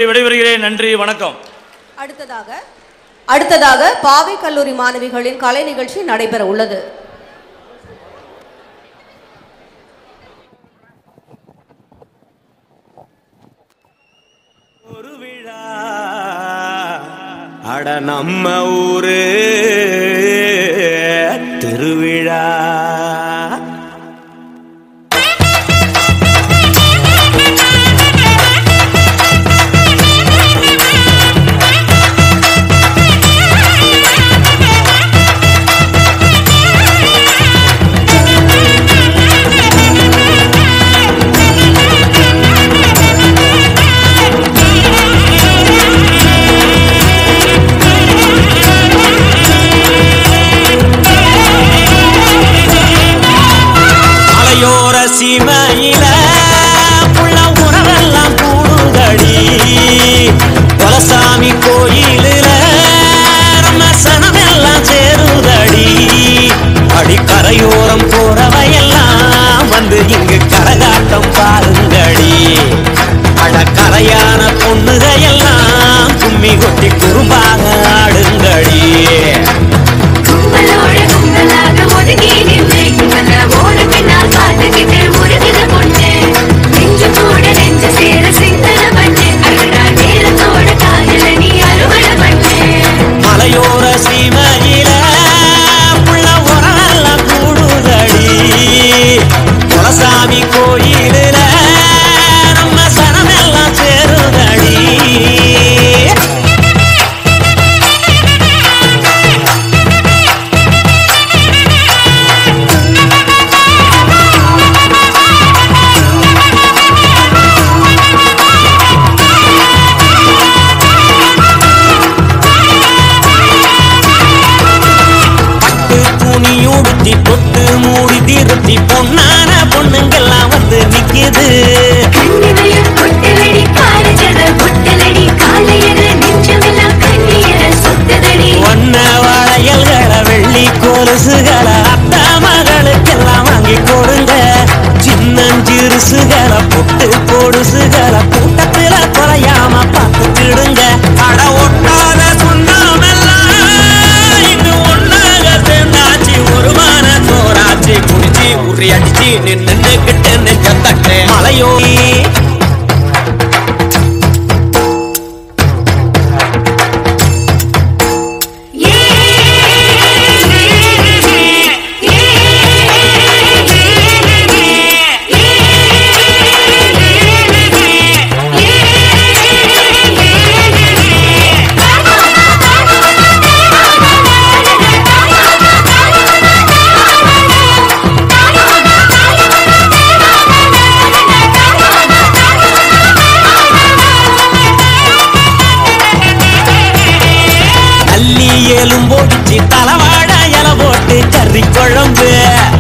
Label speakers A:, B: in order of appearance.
A: விடைபெறுகிறேன் நன்றி வணக்கம்
B: அடுத்ததாக அடுத்ததாக பாவை கல்லூரி மாணவிகளின் கலை நிகழ்ச்சி நடைபெற உள்ளது
C: ஒரு விழா அட நம்ம ஊரு திருவிழா மலையோர சீமையில புள்ள உறவெல்லாம் கூடுதடி குலசாமி கோயிலில நம்ம சனமெல்லாம் சேருதடி அடி கரையோரம் போறவையெல்லாம் வந்து இங்கு கரகாட்டம் பாருங்கடி அட கரையான பொண்ணுகையெல்லாம் கும்மி கொட்டி குறும்பாக ஆடுங்கடி
D: கும்பலோட கும்பலாக ஒதுங்கி நின்று இவங்க ஓட பின்னால் பார்த்துக்கிட்டு உருகுது பொண்ணு நெஞ்சு கூட நெஞ்சு சேர சிந்தன பண்ணு அழகா நேரத்தோட காதல நீ அறுவடை பண்ணு
C: மலையோர சீமையில புள்ள உரெல்லாம் கூடுதடி குலசாமி கோயிலில நம்ம சனமெல்லாம் சேருதடி பட்டு துணி உடுத்தி பொட்டு மூடி திருத்தி பொன்னான பொண்ணுங்கெல்லாம் வந்து நிக்குது
D: கண்ணிமையும் பொட்டலடி பாரிஜத பொட்டலடி காலையர நெஞ்சமெல்லாம் கண்ணீர சுத்ததடி
C: ஒன்ன வளையல்களை வெள்ளி கொலுசுகளை அத்த மகளுக்கெல்லாம் வாங்கி கொடுங்க சின்னஞ்சிறுசுகளை புட்டு பொடுசுகளை கூட்டத்துல குறையாம பார்த்துக்கிடுங்க அட ஒட்டாத சொந்தமெல்லாம் இங்கு ஒன்னாக சேர்ந்தாச்சு ஒரு மான தோராச்சு குடிச்சு உரி அடிச்சு நின்னு கிட்ட நெஞ்சத்தட்டு மலையோடி
D: ஏ
C: அள்ளி எலும்பொடிச்சு தலவாட இல போட்டு கறி குழம்பு